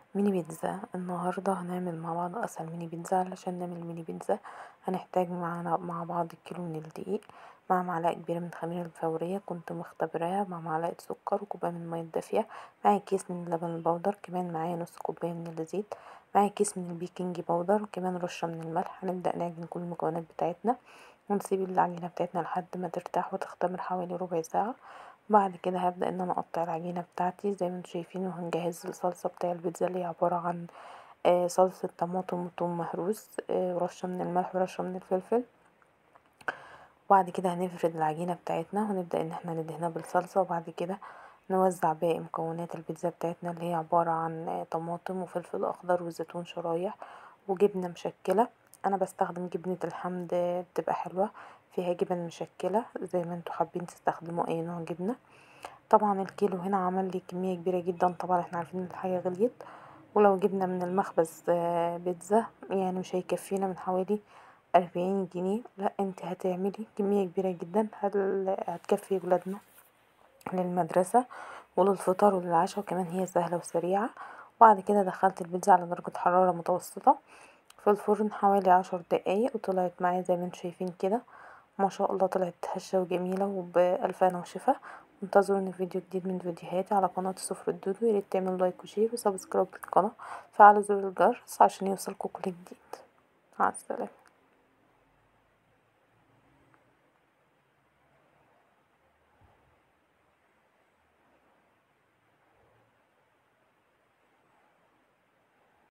ميني بيتزا النهاردة هنعمل مع بعض اسهل ميني بيتزا علشان نعمل ميني بيتزا هنحتاج معانا مع بعض كيلو من الدقيق مع معلقه كبيرة من الخميرة الفورية كنت مختبراها مع معلقة سكر وكوبايه من الميا الدافيه معايا كيس من اللبن البودر كمان معايا نص كوبايه من الزيت معايا كيس من البيكنج بودر وكمان رشه من الملح هنبدأ نعجن كل المكونات بتاعتنا ونسيب العجينة بتاعتنا لحد ما ترتاح وتختمر حوالي ربع ساعة وبعد كده هبدأ ان انا اقطع العجينة بتاعتي زي ما انتوا شايفين وهنجهز الصلصة بتاع البيتزا اللي هي عبارة عن صلصة طماطم وتوم مهروس ورشه من الملح ورشه من الفلفل وبعد كده هنفرد العجينة بتاعتنا ونبدأ ان احنا ندهنها بالصلصة وبعد كده نوزع باقي مكونات البيتزا بتاعتنا اللي هي عبارة عن طماطم وفلفل اخضر وزتون شرايح وجبنة مشكلة انا بستخدم جبنة الحمد بتبقى حلوة فيها جبن مشكلة زي ما انتوا حابين تستخدموا اي نوع جبنة طبعا الكيلو هنا عملي كمية كبيرة جدا طبعا احنا عارفين ان الحاجة غليت ولو جبنا من المخبز بيتزا يعني مش هيكفينا من حوالي اربعين جنيه لا انتي هتعملي كمية كبيرة جدا هتكفي ولادنا للمدرسة وللفطار وللعشا وكمان هي سهلة وسريعة وبعد كده دخلت البيتزا على درجة حرارة متوسطة في الفرن حوالي عشر دقايق وطلعت معايا زي ما انتوا شايفين كدا ماشاء الله طلعت هشة وجميلة وبألف هنا وشفا انتظروني في فيديو جديد من فيديوهاتي على قناة سفرة دودو ياريت تعملوا لايك وشير وسبسكرايب للقناة وفعلوا زر الجرس عشان يوصلكوا كل جديد مع السلامة